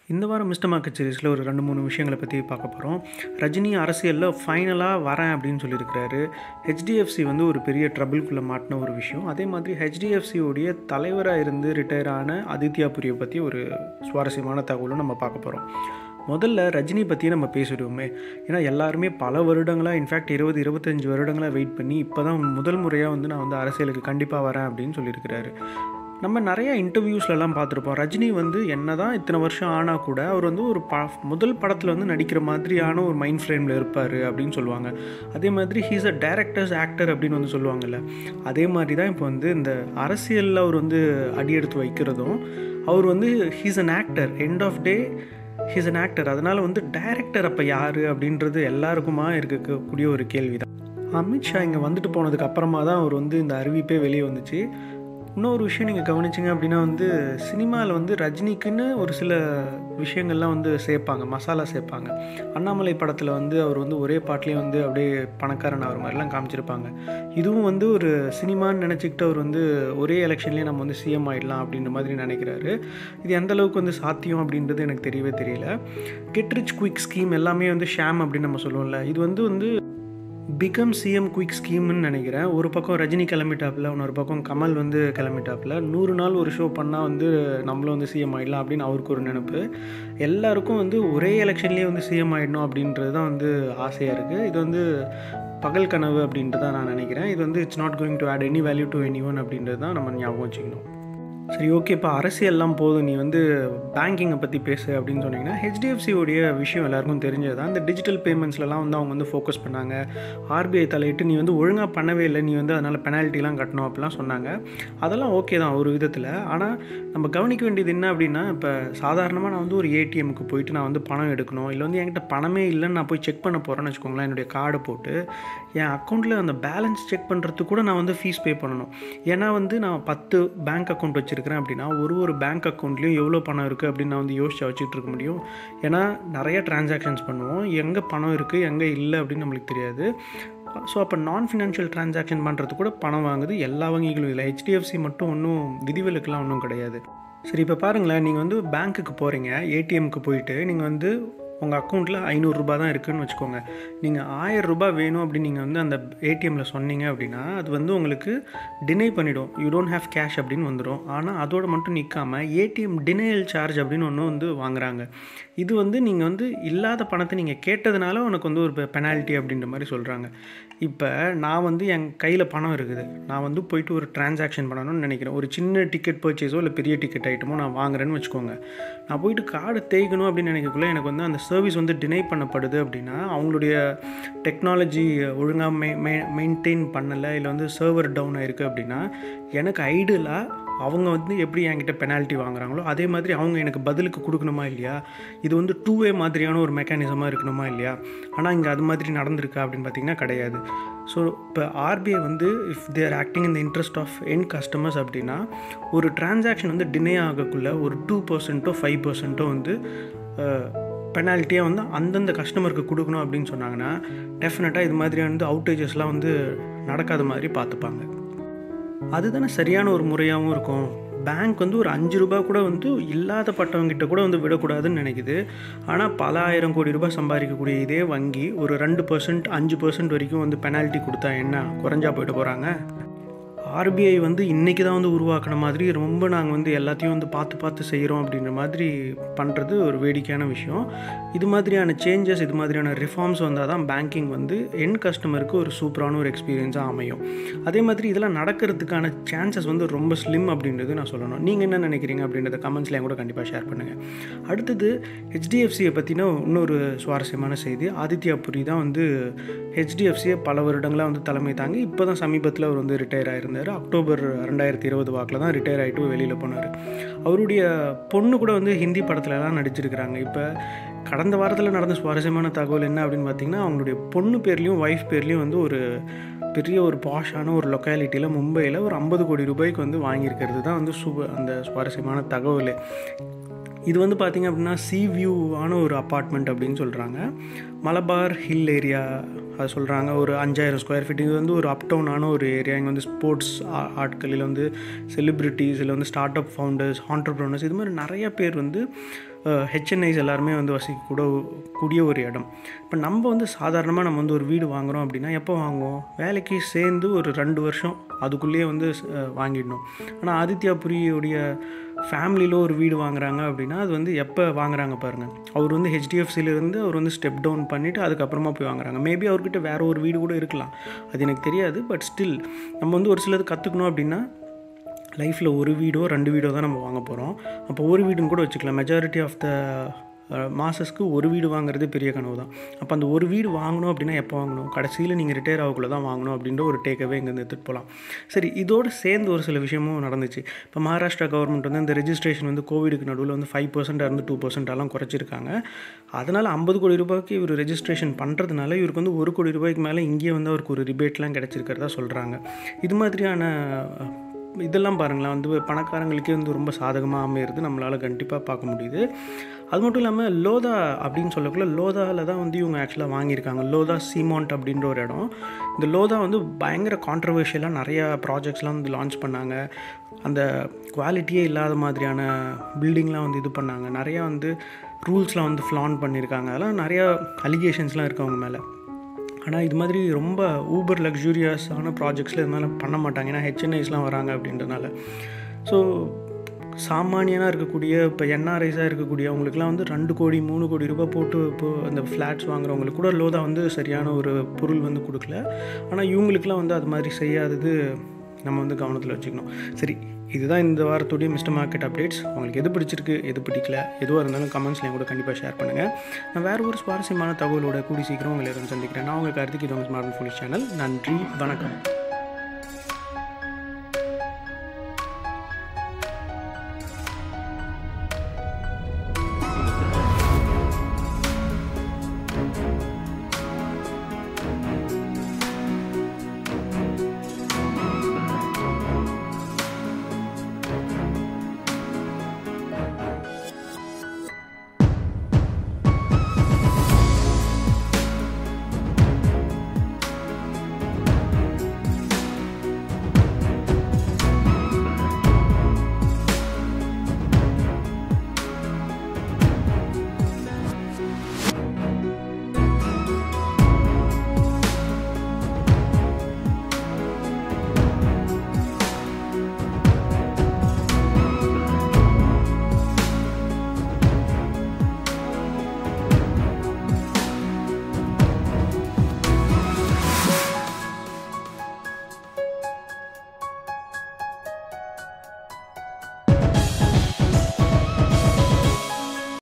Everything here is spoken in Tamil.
இந்த வாரம் மிஸ்டர் மார்க்கெட் சீரிஸில் ஒரு ரெண்டு மூணு விஷயங்களை பற்றி பார்க்க போகிறோம் ரஜினி அரசியலில் ஃபைனலாக வரேன் அப்படின்னு சொல்லியிருக்கிறாரு ஹெச்டிஎஃப்சி வந்து ஒரு பெரிய ட்ரபிள்குள்ளே மாட்டின ஒரு விஷயம் அதே மாதிரி ஹெச்டிஎஃப்சியோடைய தலைவராக இருந்து ரிட்டையர் ஆன ஆதித்யா புரியை பற்றி ஒரு சுவாரஸ்யமான தகவலும் நம்ம பார்க்க போகிறோம் முதல்ல ரஜினி பற்றியே நம்ம பேசிடுவோமே ஏன்னா எல்லாருமே பல வருடங்களாக இன்ஃபேக்ட் இருபது இருபத்தஞ்சி வருடங்களாக வெயிட் பண்ணி இப்போ தான் முதல் முறையாக வந்து நான் வந்து அரசியலுக்கு கண்டிப்பாக வரேன் அப்படின்னு சொல்லியிருக்கிறாரு நம்ம நிறைய இன்டர்வியூஸ்லலாம் பார்த்துருப்போம் ரஜினி வந்து என்ன தான் இத்தனை வருஷம் ஆனால் கூட அவர் வந்து ஒரு ப முதல் படத்தில் வந்து நடிக்கிற மாதிரியான ஒரு மைண்ட் ஃப்ரேமில் இருப்பார் அப்படின்னு சொல்லுவாங்க அதே மாதிரி ஹீஸ் அ டேரக்டர்ஸ் ஆக்டர் அப்படின்னு வந்து சொல்லுவாங்கல்ல அதே மாதிரி தான் இப்போ வந்து இந்த அரசியலில் அவர் வந்து அடியெடுத்து வைக்கிறதும் அவர் வந்து he's an actor end of day he's an actor அதனால் வந்து டைரக்டர் அப்போ யார் அப்படின்றது எல்லாருக்குமா இருக்கக்கூடிய ஒரு கேள்வி தான் அமித்ஷா இங்கே வந்துட்டு போனதுக்கு அப்புறமா தான் அவர் வந்து இந்த அறிவிப்பே வெளியே வந்துச்சு இன்னொரு விஷயம் நீங்கள் கவனிச்சிங்க அப்படின்னா வந்து சினிமாவில் வந்து ரஜினிக்குன்னு ஒரு சில விஷயங்கள்லாம் வந்து சேர்ப்பாங்க மசாலா சேர்ப்பாங்க அண்ணாமலை படத்தில் வந்து அவர் வந்து ஒரே பாட்டிலே வந்து அப்படியே பணக்காரன் ஆகிற மாதிரிலாம் காமிச்சிருப்பாங்க இதுவும் வந்து ஒரு சினிமான்னு நினச்சிக்கிட்டு அவர் வந்து ஒரே எலெக்ஷன்லேயே நம்ம வந்து சிஎம் ஆகிடலாம் அப்படின்ற மாதிரி நினைக்கிறாரு இது எந்த அளவுக்கு வந்து சாத்தியம் அப்படின்றது எனக்கு தெரியவே தெரியல கெட் ரிச் குயிக் ஸ்கீம் எல்லாமே வந்து ஷாம் அப்படின்னு நம்ம சொல்லுவோம்ல இது வந்து வந்து பிகம் சிஎம் குயிக் ஸ்கீம்னு நினைக்கிறேன் ஒரு பக்கம் ரஜினி கிளம்பிட்டாப்பில் இன்னொரு பக்கம் கமல் வந்து கிளம்பிட்டாப்பில் நூறு நாள் ஒரு ஷோ பண்ணால் வந்து நம்மளும் வந்து சிஎம் ஆகிடலாம் அப்படின்னு அவருக்கு ஒரு நினப்பு எல்லாருக்கும் வந்து ஒரே எலெக்ஷன்லேயே வந்து சிஎம் ஆகிடணும் அப்படின்றது தான் வந்து ஆசையாக இருக்குது இது வந்து பகல் கனவு அப்படின்ட்டு தான் நான் நினைக்கிறேன் இது வந்து it's not going to add any value to any one அப்படின்றது தான் நம்ம ஞாபகம் வச்சுக்கணும் சரி ஓகே இப்போ அரசியல்லாம் போதும் நீ வந்து பேங்கிங்கை பற்றி பேசு அப்படின்னு சொன்னீங்கன்னா ஹெச்டிஎஃப்சியோடைய விஷயம் எல்லாருக்கும் தெரிஞ்சது தான் இந்த டிஜிட்டல் பேமெண்ட்ஸ்லலாம் வந்து அவங்க வந்து ஃபோக்கஸ் பண்ணாங்க ஆர்பிஐ தலையிட்டு நீ வந்து ஒழுங்காக பண்ணவே இல்லை நீ வந்து அதனால் பெனால்ட்டிலாம் கட்டணும் அப்படிலாம் சொன்னாங்க அதெல்லாம் ஓகே தான் ஒரு விதத்தில் ஆனால் நம்ம கவனிக்க வேண்டியது என்ன அப்படின்னா இப்போ சாதாரணமாக நான் வந்து ஒரு ஏடிஎம்க்கு போயிட்டு நான் வந்து பணம் எடுக்கணும் இல்லை வந்து என்கிட்ட பணமே இல்லைன்னு நான் போய் செக் பண்ண போகிறேன்னு வச்சுக்கோங்களேன் என்னுடைய கார்டை போட்டு என் அக்கௌண்ட்டில் அந்த பேலன்ஸ் செக் பண்ணுறதுக்கு கூட நான் வந்து ஃபீஸ் பே பண்ணணும் ஏன்னா வந்து நான் பத்து பேங்க் அக்கௌண்ட் வச்சு வச்சுருக்கிறேன் அப்படின்னா ஒரு ஒரு பேங்க் அக்கௌண்ட்லேயும் எவ்வளோ பணம் இருக்குது அப்படின்னு நான் வந்து யோசிச்சு வச்சுட்டு இருக்க முடியும் ஏன்னா நிறைய டிரான்சாக்ஷன்ஸ் பண்ணுவோம் எங்கே பணம் இருக்குது எங்கே இல்லை அப்படின்னு நம்மளுக்கு தெரியாது ஸோ அப்போ நான் ஃபினான்ஷியல் டிரான்சாக்ஷன் பண்ணுறது கூட பணம் வாங்குது எல்லா வங்கிகளும் இல்லை ஹெச்டிஎஃப்சி மட்டும் ஒன்றும் விதிவிலக்கெலாம் ஒன்றும் கிடையாது சரி இப்போ பாருங்களேன் நீங்கள் வந்து பேங்க்குக்கு போகிறீங்க ஏடிஎம்க்கு போயிட்டு நீங்கள் வந்து உங்கள் அக்கௌண்ட்டில் ஐநூறுரூபா தான் இருக்குதுன்னு வச்சுக்கோங்க நீங்கள் ஆயிரம் ரூபாய் வேணும் அப்படின்னு நீங்கள் வந்து அந்த ஏடிஎம்மில் சொன்னீங்க அப்படின்னா அது வந்து உங்களுக்கு டினை பண்ணிவிடும் யூ டோன்ட் ஹேவ் கேஷ் அப்படின்னு வந்துடும் ஆனால் அதோடு மட்டும் நிற்காமல் ஏடிஎம் டினையல் சார்ஜ் அப்படின்னு ஒன்று வந்து வாங்குறாங்க இது வந்து நீங்கள் வந்து இல்லாத பணத்தை நீங்கள் கேட்டதுனால உனக்கு வந்து ஒரு பெனால்ட்டி அப்படின்ற மாதிரி சொல்கிறாங்க இப்போ நான் வந்து என் கையில் பணம் இருக்குது நான் வந்து போயிட்டு ஒரு டிரான்சாக்ஷன் பண்ணணும்னு நினைக்கிறேன் ஒரு சின்ன டிக்கெட் பர்ச்சேஸோ இல்லை பெரிய டிக்கெட் ஐட்டமோ நான் வாங்குறேன்னு வச்சுக்கோங்க நான் போயிட்டு கார்டு தேய்க்கணும் அப்படின்னு நினைக்கக்குள்ளே எனக்கு வந்து அந்த சர்வீஸ் வந்து டினை பண்ணப்படுது அப்படின்னா அவங்களுடைய டெக்னாலஜி ஒழுங்காக மெ மெ மெயின்டைன் பண்ணலை இல்லை வந்து சர்வர் டவுன் ஆகிருக்கு அப்படின்னா எனக்கு ஐடியலாக அவங்க வந்து எப்படி என்கிட்ட பெனால்ட்டி வாங்குறாங்களோ அதே மாதிரி அவங்க எனக்கு பதிலுக்கு கொடுக்கணுமா இல்லையா இது வந்து டூ வே மாதிரியான ஒரு மெக்கானிசமாக இருக்கணுமா இல்லையா ஆனால் இங்கே அது மாதிரி நடந்திருக்கா அப்படின்னு பார்த்தீங்கன்னா கிடையாது ஸோ இப்போ ஆர்பிஐ வந்து if they're acting in the interest of என் கஸ்டமர்ஸ் அப்படின்னா ஒரு டிரான்சாக்ஷன் வந்து டினே ஆகக்குள்ள ஒரு டூ பர்சன்ட்டோ ஃபைவ் பர்சன்ட்டோ வந்து பெனால்ட்டியாக வந்து அந்தந்த கஸ்டமருக்கு கொடுக்கணும் அப்படின்னு சொன்னாங்கன்னா டெஃபினட்டாக இது மாதிரியான வந்து அவுட்டேஜஸ்லாம் வந்து நடக்காத மாதிரி பார்த்துப்பாங்க அதுதானே சரியான ஒரு முறையாகவும் இருக்கும் பேங்க் வந்து ஒரு அஞ்சு ரூபா கூட வந்து இல்லாத பட்டவங்கிட்ட கூட வந்து விடக்கூடாதுன்னு நினைக்குது ஆனால் பல ஆயிரம் கோடி ரூபாய் சம்பாதிக்கக்கூடிய இதே வங்கி ஒரு ரெண்டு பர்சன்ட் அஞ்சு பர்சன்ட் வரைக்கும் வந்து பெனால்ட்டி கொடுத்தா என்ன குறைஞ்சா போயிட்டு போகிறாங்க ஆர்பிஐ வந்து இன்றைக்கி தான் வந்து உருவாக்கின மாதிரி ரொம்ப நாங்கள் வந்து எல்லாத்தையும் வந்து பார்த்து பார்த்து செய்கிறோம் அப்படின்ற மாதிரி பண்ணுறது ஒரு வேடிக்கையான விஷயம் இது மாதிரியான சேஞ்சஸ் இது மாதிரியான ரிஃபார்ம்ஸ் வந்தால் தான் பேங்கிங் வந்து என் கஸ்டமருக்கு ஒரு சூப்பரான ஒரு எக்ஸ்பீரியன்ஸாக அமையும் அதே மாதிரி இதெல்லாம் நடக்கிறதுக்கான சான்சஸ் வந்து ரொம்ப ஸ்லிம் அப்படின்றது நான் சொல்லணும் நீங்கள் என்ன நினைக்கிறீங்க அப்படின்றத கமெண்ட்ஸ்லேயும் கூட கண்டிப்பாக ஷேர் பண்ணுங்கள் அடுத்தது ஹெச்டிஎஃப்சியை பற்றின இன்னொரு சுவாரஸ்யமான செய்தி ஆதித்யா புரி தான் வந்து ஹெச்டிஎஃப்சியை பல வருடங்களாக வந்து தலைமை தாங்கி இப்போ தான் சமீபத்தில் அவர் வந்து ரிட்டையர் ஆயிருந்தார் இருந்தார் அக்டோபர் ரெண்டாயிரத்தி இருபது வாக்கில் தான் ரிட்டையர் ஆகிட்டு வெளியில் போனார் அவருடைய பொண்ணு கூட வந்து ஹிந்தி படத்துலலாம் நடிச்சிருக்கிறாங்க இப்போ கடந்த வாரத்தில் நடந்த சுவாரஸ்யமான தகவல் என்ன அப்படின்னு பார்த்தீங்கன்னா அவங்களுடைய பொண்ணு பேர்லேயும் ஒய்ஃப் பேர்லேயும் வந்து ஒரு பெரிய ஒரு பாஷான ஒரு லொக்காலிட்டியில் மும்பையில் ஒரு ஐம்பது கோடி ரூபாய்க்கு வந்து வாங்கியிருக்கிறது தான் வந்து சு அந்த சுவாரஸ்யமான தகவல் இது வந்து பார்த்திங்க அப்படின்னா சி வியூவான ஒரு அப்பார்ட்மெண்ட் அப்படின்னு சொல்கிறாங்க மலபார் ஹில் ஏரியா அது சொல்கிறாங்க ஒரு அஞ்சாயிரம் ஸ்கொயர் ஃபீட் இது வந்து ஒரு அப்டவுனான ஒரு ஏரியா இங்கே வந்து ஸ்போர்ட்ஸ் ஆட்களில் வந்து செலிப்ரிட்டிஸ் இல்லை வந்து ஸ்டார்ட் அப் ஃபவுண்டர்ஸ் ஆண்டர்ப்ரனர்ஸ் இது மாதிரி நிறைய பேர் வந்து ஹெச்என்ஐஸ் எல்லாருமே வந்து வசிக்கக்கூட கூடிய ஒரு இடம் இப்போ நம்ம வந்து சாதாரணமாக நம்ம வந்து ஒரு வீடு வாங்குகிறோம் அப்படின்னா எப்போ வாங்குவோம் வேலைக்கு சேர்ந்து ஒரு ரெண்டு வருஷம் அதுக்குள்ளேயே வந்து அஹ், வாங்கிடணும் ஆனால் ஆதித்யா புரியுடைய ஃபேமிலியில் ஒரு வீடு வாங்குறாங்க அப்படின்னா அது வந்து எப்போ வாங்குறாங்க பாருங்கள் அவர் வந்து ஹெச்டிஎஃப்சிலேருந்து அவர் வந்து ஸ்டெப் டவுன் பண்ணிவிட்டு அதுக்கப்புறமா போய் வாங்குறாங்க மேபி அவர்கிட்ட வேறு ஒரு வீடு கூட இருக்கலாம் அது எனக்கு தெரியாது பட் ஸ்டில் நம்ம வந்து ஒரு சிலது கற்றுக்கணும் அப்படின்னா லைஃப்பில் ஒரு வீடோ ரெண்டு வீடோ தான் நம்ம வாங்க போகிறோம் அப்போ ஒரு வீடுன்னு கூட வச்சுக்கலாம் மெஜாரிட்டி ஆஃப் த மாதஸ்க்கு ஒரு வீடு வாங்குறது பெரிய கனவு தான் அப்போ அந்த ஒரு வீடு வாங்கணும் அப்படின்னா எப்போ வாங்கணும் கடைசியில் நீங்கள் ரிட்டையர் ஆகக்குள்ள தான் வாங்கணும் அப்படின்ற ஒரு டேக்கவே இங்கேருந்து எடுத்துகிட்டு போகலாம் சரி இதோடு சேர்ந்து ஒரு சில விஷயமும் நடந்துச்சு இப்போ மகாராஷ்டிரா கவர்மெண்ட் வந்து இந்த ரெஜிஸ்ட்ரேஷன் வந்து கோவிடுக்கு நடுவில் வந்து ஃபைவ் பர்சன்டாக இருந்து டூ பர்சன்டாலாம் குறைச்சிருக்காங்க அதனால் ஐம்பது கோடி ரூபாய்க்கு இவர் ரெஜிஸ்ட்ரேஷன் பண்ணுறதுனால இவருக்கு வந்து ஒரு கோடி ரூபாய்க்கு மேலே இங்கேயே வந்து அவருக்கு ஒரு ரிபேட்லாம் கிடச்சிருக்கிறதா சொல்கிறாங்க இது மாதிரியான இதெல்லாம் பாருங்களேன் வந்து பணக்காரங்களுக்கே வந்து ரொம்ப சாதகமாக அமையிறது நம்மளால் கண்டிப்பாக பார்க்க முடியுது அது மட்டும் இல்லாமல் லோதா அப்படின்னு சொல்லக்குள்ள லோதாவில் தான் வந்து இவங்க ஆக்சுவலாக வாங்கியிருக்காங்க லோதா சீமாண்ட் அப்படின்ற ஒரு இடம் இந்த லோதா வந்து பயங்கர கான்ட்ரவர்ஷியலாக நிறையா ப்ராஜெக்ட்ஸ்லாம் வந்து லான்ச் பண்ணாங்க அந்த குவாலிட்டியே இல்லாத மாதிரியான பில்டிங்லாம் வந்து இது பண்ணாங்க நிறையா வந்து ரூல்ஸ்லாம் வந்து ஃப்ளான் பண்ணியிருக்காங்க அதெல்லாம் நிறையா அலிகேஷன்ஸ்லாம் இருக்கு அவங்க மேலே ஆனால் இது மாதிரி ரொம்ப ஊபர் லக்ஸூரியஸான ப்ராஜெக்ட்ஸில் இது மாதிரி பண்ண மாட்டாங்க ஏன்னா ஹெச்என்ஐஸ்லாம் வராங்க அப்படின்றனால ஸோ சாமானியனாக இருக்கக்கூடிய இப்போ என்ஆர்ஐஸாக இருக்கக்கூடிய அவங்களுக்குலாம் வந்து ரெண்டு கோடி மூணு கோடி ரூபாய் போட்டு இப்போ அந்த ஃப்ளாட்ஸ் வாங்குறவங்களுக்கு கூட லோதா வந்து சரியான ஒரு பொருள் வந்து கொடுக்கல ஆனால் இவங்களுக்குலாம் வந்து அது மாதிரி செய்யாதது நம்ம வந்து கவனத்தில் வச்சுக்கணும் சரி இதுதான் இந்த வாரத்துடைய மிஸ்டர் மார்க்கெட் அப்டேட்ஸ் உங்களுக்கு எது பிடிச்சிருக்கு எது பிடிக்கல எதுவாக இருந்தாலும் கமெண்ட்ஸ்லையும் கூட கண்டிப்பாக ஷேர் பண்ணுங்கள் நான் வேறு ஒரு சுவாரஸ்யமான தகவலோட கூடி சீக்கிரம் உங்களை இருந்து சந்திக்கிறேன் நான் உங்கள் கார்த்திக் இது உங்கள் ஸ்மார்ட் ஃபோன் சேனல் நன்றி வணக்கம்